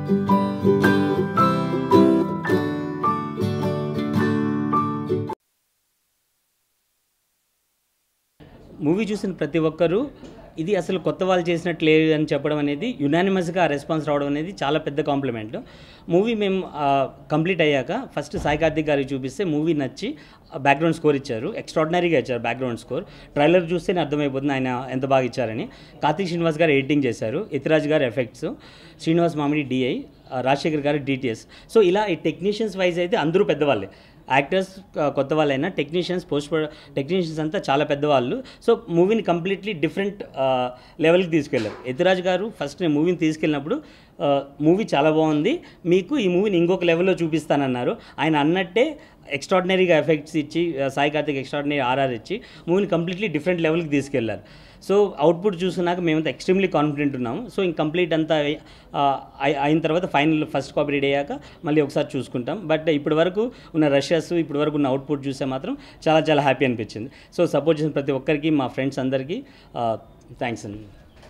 movie చూసిన ప్రతి ఒక్కరూ ఇది అసలు కొత్త వాళ్ళు చేసినట్టు లేదు అని చెప్పడం అనేది యునానిమస్గా రెస్పాన్స్ రావడం అనేది చాలా పెద్ద కాంప్లిమెంట్ మూవీ మేము కంప్లీట్ అయ్యాక ఫస్ట్ సాయి కార్తిక్ గారికి చూపిస్తే మూవీ నచ్చి బ్యాక్గ్రౌండ్ స్కోర్ ఇచ్చారు ఎక్స్ట్రాడినరీగా ఇచ్చారు బ్యాక్గ్రౌండ్ స్కోర్ ట్రైలర్ చూస్తేనే అర్థమైపోతుంది ఆయన ఎంత బాగా ఇచ్చారని కార్తీక్ శ్రీనివాస్ గారు ఎడిటింగ్ చేశారు ఇతిరాజ్ గారు ఎఫెక్ట్స్ శ్రీనివాస్ మామిడి డిఐ రాజశేఖర్ గారు డిటిఎస్ సో ఇలా ఈ టెక్నీషియన్స్ వైజ్ అయితే అందరూ పెద్దవాళ్ళే యాక్టర్స్ కొత్త వాళ్ళైనా టెక్నీషియన్స్ పోస్ట్ టెక్నీషియన్స్ అంతా చాలా పెద్దవాళ్ళు సో మూవీని కంప్లీట్లీ డిఫరెంట్ లెవెల్కి తీసుకెళ్ళారు ఎతిరాజ్ గారు ఫస్ట్ నేను మూవీని తీసుకెళ్ళినప్పుడు మూవీ చాలా బాగుంది మీకు ఈ మూవీని ఇంకొక లెవెల్లో చూపిస్తానన్నారు ఆయన అన్నట్టే ఎక్స్ట్రాడినరీగా ఎఫెక్ట్స్ ఇచ్చి ఆ, సాయి కార్తిక్ ఎక్స్ట్రాడినరీ ఆర్ఆర్ ఇచ్చి మూవీని కంప్లీట్లీ డిఫరెంట్ లెవెల్కి తీసుకెళ్లారు సో అవుట్పుట్ చూసినాక మేమంతా ఎక్స్ట్రీమ్లీ కాన్ఫిడెంట్ ఉన్నాము సో ఇంక కంప్లీట్ అంతా అయి- ఆ, అయి- అయిన తర్వాత ఫైనల్ ఫస్ట్ కాపీ రెడీ అయ్యాక మళ్ళీ ఒకసారి చూసుకుంటాం బట్ ఇప్పటి వరకు ఉన్న రష్యాస్ ఇప్పటి వరకు ఉన్న అవుట్పుట్ చూస్తే మాత్రం చాలా చాలా హ్యాపీ అనిపించింది సో సపోర్ట్ చేసిన ప్రతి ఒక్కరికి మా ఫ్రెండ్స్ అందరికీ థ్యాంక్స్ అండి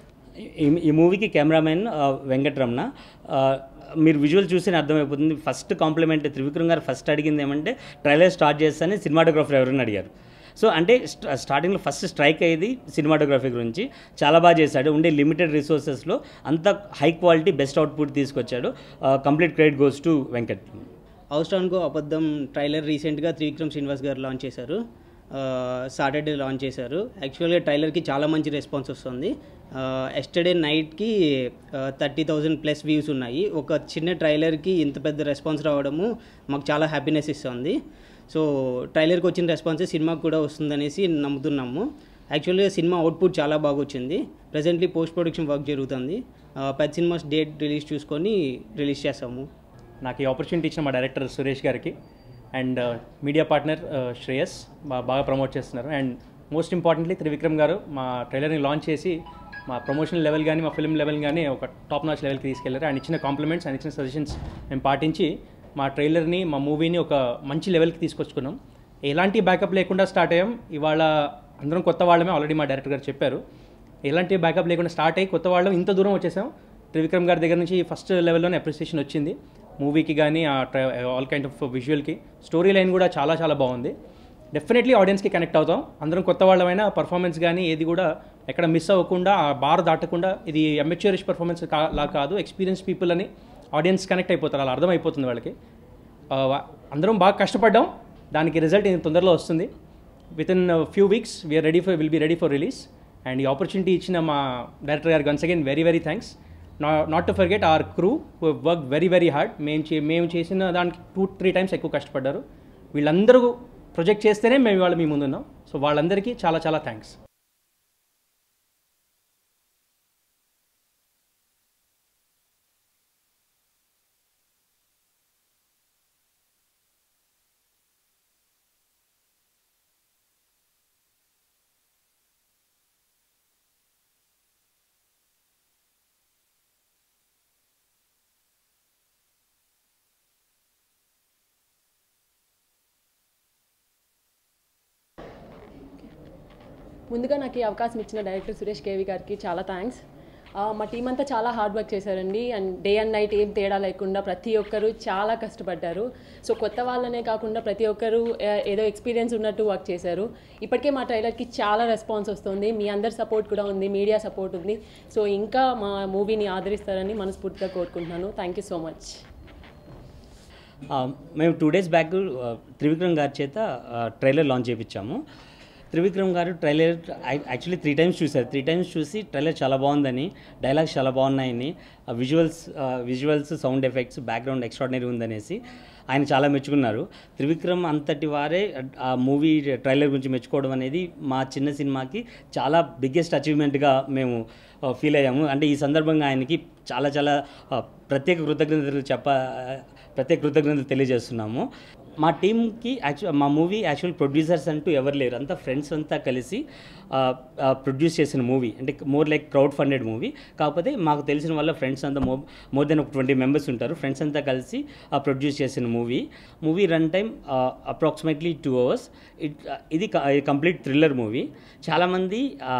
ఈ- ఈ మూవీకి కెమెరామెన్ ఆ, వెంకటరమణ ఆ, మీరు విజువల్ చూసి అర్థమైపోతుంది ఫస్ట్ కాంప్లిమెంట్ త్రివిక్రమ్ గారు ఫస్ట్ అడిగింది ఏమంటే ట్రైలర్ స్టార్ట్ చేస్తానే సినిమాటోగ్రఫర్ ఎవరని అడిగారు సో అంటే స్ట- స్టార్టింగ్లో ఫస్ట్ స్ట్రైక్ అయ్యేది సినిమాటోగ్రఫీ గురించి చాలా బాగా చేశాడు ఉండే లిమిటెడ్ రిసోర్సెస్లో అంత హై క్వాలిటీ బెస్ట్ అవుట్పుట్ తీసుకొచ్చాడు complete credit goes to Venkat అవసరానికో అబద్ధం ట్రైలర్ రీసెంట్గా త్రివిక్రమ్ శ్రీనివాస్ గారు లాంచ్ చేశారు సాటర్డే లాంచ్ చేశారు యాక్చువల్గా ట్రైలర్కి చాలా మంచి రెస్పాన్స్ వస్తుంది ఎస్టర్డే నైట్కి థర్టీ థౌజండ్ ప్లస్ వ్యూస్ ఉన్నాయి ఒక చిన్న ట్రైలర్కి ఇంత పెద్ద రెస్పాన్స్ రావడము మాకు చాలా హ్యాపీనెస్ ఇస్తుంది సో ట్రైలర్కి వచ్చిన రెస్పాన్స్ సినిమాకి కూడా వస్తుందనేసి నమ్ముతున్నాము యాక్చువల్గా సినిమా అవుట్పుట్ చాలా బాగా వచ్చింది ప్రజెంట్లీ పోస్ట్ ప్రొడక్షన్ వర్క్ జరుగుతుంది ఆ, పెద్ద సినిమాస్ డేట్ రిలీజ్ చూసుకొని రిలీజ్ చేస్తాము నాకు ఈ ఆపర్చునిటీ ఇచ్చిన మా డైరెక్టర్ సురేష్ గారికి అండ్ మీడియా పార్ట్నర్ శ్రేయస్ బా బాగా ప్రమోట్ చేస్తున్నారు అండ్ మోస్ట్ ఇంపార్టెంట్లీ త్రివిక్రమ్ గారు మా ట్రైలర్ని లాంచ్ చేసి మా ప్రమోషన్ లెవెల్ కానీ మా ఫిల్మ్ లెవెల్ కానీ ఒక టాప్ నాచ్ లెవెల్కి తీసుకెళ్లారు ఆయన ఇచ్చిన కాంప్లిమెంట్స్ ఆయన ఇచ్చిన సజెషన్స్ మేము పాటించి మా ట్రైలర్ని మా మూవీని ఒక మంచి లెవెల్కి తీసుకొచ్చుకున్నాం ఎలాంటి బ్యాకప్ లేకుండా స్టార్ట్ అయ్యాం ఇవాళ అందరం కొత్త వాళ్ళమే ఆల్రెడీ మా డైరెక్టర్ గారు చెప్పారు ఎలాంటి బ్యాకప్ లేకుండా స్టార్ట్ అయ్యి కొత్త వాళ్ళం ఇంత దూరం వచ్చేసాం త్రివిక్రమ్ గారి దగ్గర నుంచి ఫస్ట్ లెవెల్లోనే అప్రిసియేషన్ వచ్చింది మూవీకి కానీ ఆ ట్రై ఆల్ కైండ్ ఆఫ్ విజువల్కి స్టోరీ లైన్ కూడా చాలా చాలా బాగుంది డెఫినెట్లీ ఆడియన్స్కి కనెక్ట్ అవుతాం అందరం కొత్త వాళ్ళమైనా పర్ఫార్మెన్స్ కానీ ఏది కూడా ఎక్కడ మిస్ అవ్వకుండా ఆ బార్ దాటకుండా ఇది అమెచ్యూరిష్ పర్ఫార్మెన్స్ కా లా కాదు ఎక్స్పీరియన్స్ పీపుల్ అని ఆడియన్స్ కనెక్ట్ అయిపోతారు అలా అర్థమైపోతుంది వాళ్ళకి ఆ, వా- అందరం బాగా కష్టపడ్డాం దానికి రిజల్ట్ తొందరలో వస్తుంది within few weeks we are ready for will be ready for release and ఈ ఆపర్చునిటీ ఇచ్చిన మా డైరెక్టర్ గారికి once again very very thanks not to forget our crew work very very hard మేము చే మేము చేసిన దానికి టూ త్రీ టైమ్స్ ఎక్కువ కష్టపడ్డారు వీళ్ళందరూ ప్రొజెక్ట్ చేస్తేనే మేము ఇవాళ మీ ముందున్నాం సో వాళ్ళందరికీ చాలా చాలా థ్యాంక్స్ ముందుగా నాకు ఈ అవకాశం ఇచ్చిన డైరెక్టర్ సురేష్ కేవి గారికి చాలా థ్యాంక్స్ మా టీం అంతా చాలా హార్డ్ వర్క్ చేశారండి అండ్ డే అండ్ నైట్ ఏం తేడా లేకుండా ప్రతి ఒక్కరు చాలా కష్టపడ్డారు సో కొత్త వాళ్ళనే కాకుండా ప్రతి ఒక్కరు ఆ, ఏదో ఎక్స్పీరియన్స్ ఉన్నట్టు వర్క్ చేశారు ఇప్పటికే మా ట్రైలర్కి చాలా రెస్పాన్స్ వస్తుంది మీ అందరి సపోర్ట్ కూడా ఉంది మీడియా సపోర్ట్ ఉంది సో ఇంకా మా మూవీని ఆదరిస్తారని మనస్ఫూర్తిగా కోరుకుంటున్నాను థ్యాంక్ యూ సో మచ్ ఆ, మేము టూ డేస్ బ్యాక్ ఆ, త్రివిక్రమ్ గారి చేత ఆ, ట్రైలర్ లాంచ్ చేయించాము త్రివిక్రమ్ గారు ట్రైలర్ యాక్చువల్లీ త్రీ టైమ్స్ చూశారు త్రీ టైమ్స్ చూసి ట్రైలర్ చాలా బాగుందని డైలాగ్స్ చాలా బాగున్నాయని visuals visuals sound effects background extraordinary ఉందనేసి ఆయన చాలా మెచ్చుకున్నారు త్రివిక్రమ్ అంతటి వారే ఆ మూవీ ట్రైలర్ గురించి మెచ్చుకోవడం అనేది మా చిన్న సినిమాకి చాలా బిగ్గెస్ట్ అచీవ్మెంట్గా మేము ఫీల్ అయ్యాము అంటే ఈ సందర్భంగా ఆయనకి చాలా చాలా ఆ, ప్రత్యేక కృతజ్ఞతలు చెప్ప ప్రత్యేక కృతజ్ఞతలు తెలియజేస్తున్నాము మా టీంకి యాక్చువల్ మా మూవీ యాక్చువల్ ప్రొడ్యూసర్స్ అంటూ ఎవరు లేరు అంతా ఫ్రెండ్స్ అంతా కలిసి ప్రొడ్యూస్ చేసిన మూవీ అంటే more like crowd funded movie కాకపోతే మాకు తెలిసిన వాళ్ళ ఫ్రెండ్స్ అంతా మో మోర్ దెన్ ఒక ట్వంటీ మెంబర్స్ ఉంటారు ఫ్రెండ్స్ అంతా కలిసి ప్రొడ్యూస్ చేసిన movie movie run time approximately two hours it ఇది కంప్లీట్ థ్రిల్లర్ మూవీ చాలామంది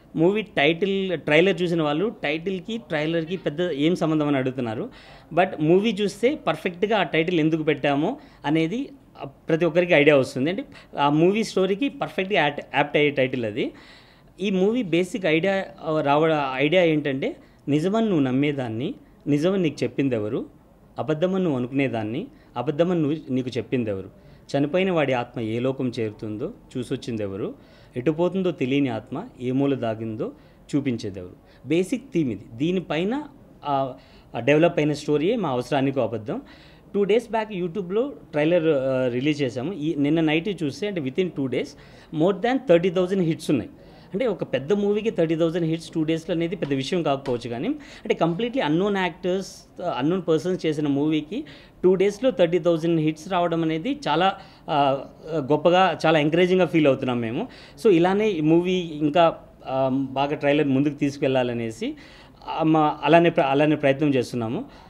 మూవీ టైటిల్ ట్రైలర్ చూసిన వాళ్ళు టైటిల్కి ట్రైలర్కి పెద్ద ఏం సంబంధం అని అడుగుతున్నారు బట్ మూవీ చూస్తే పర్ఫెక్ట్గా ఆ టైటిల్ ఎందుకు పెట్టామో అనేది ఆ, ప్రతి ఒక్కరికి ఐడియా వస్తుంది అంటే ఆ మూవీ స్టోరీకి పర్ఫెక్ట్గా యాప్ట్ యాప్ట్ అయ్యే టైటిల్ అది ఈ మూవీ బేసిక్ ఐడియా రావడ ఐడియా ఏంటంటే నిజమని నువ్వు నమ్మేదాన్ని నిజమని నీకు చెప్పింది ఎవరు అబద్ధమని నువ్వు అనుకునేదాన్ని అబద్ధమని నువ్వు నీకు చెప్పింది ఎవరు చనిపోయిన వాడి ఆత్మ ఏ లోకం చేరుతుందో చూసొచ్చింది ఎవరు ఎటు పోతుందో తెలియని ఆత్మ ఏ మూల దాగిందో చూపించేది ఎవరు బేసిక్ థీమ్ ఇది దీనిపైన డెవలప్ అయిన స్టోరీయే మా అవసరానికి అబద్ధం టూ డేస్ బ్యాక్ యూట్యూబ్లో ట్రైలర్ రిలీజ్ చేశాము ఈ నిన్న నైట్ చూస్తే అంటే within two days more than thirty thousand hits ఉన్నాయి అంటే ఒక పెద్ద మూవీకి థర్టీ థౌజండ్ హిట్స్ టూ డేస్లో అనేది పెద్ద విషయం కాకపోవచ్చు కానీ అంటే completely unknown actors unknown persons చేసిన మూవీకి టూ డేస్లో థర్టీ థౌజండ్ హిట్స్ రావడం అనేది చాలా ఆ, గొప్పగా చాలా ఎంకరేజింగ్గా ఫీల్ అవుతున్నాం మేము సో ఇలానే ఈ మూవీ ఇంకా ఆ, బాగా ట్రైలర్ ముందుకు తీసుకెళ్లాలనేసి ఆ, మా అలానే ప్ర- అలానే ప్రయత్నం చేస్తున్నాము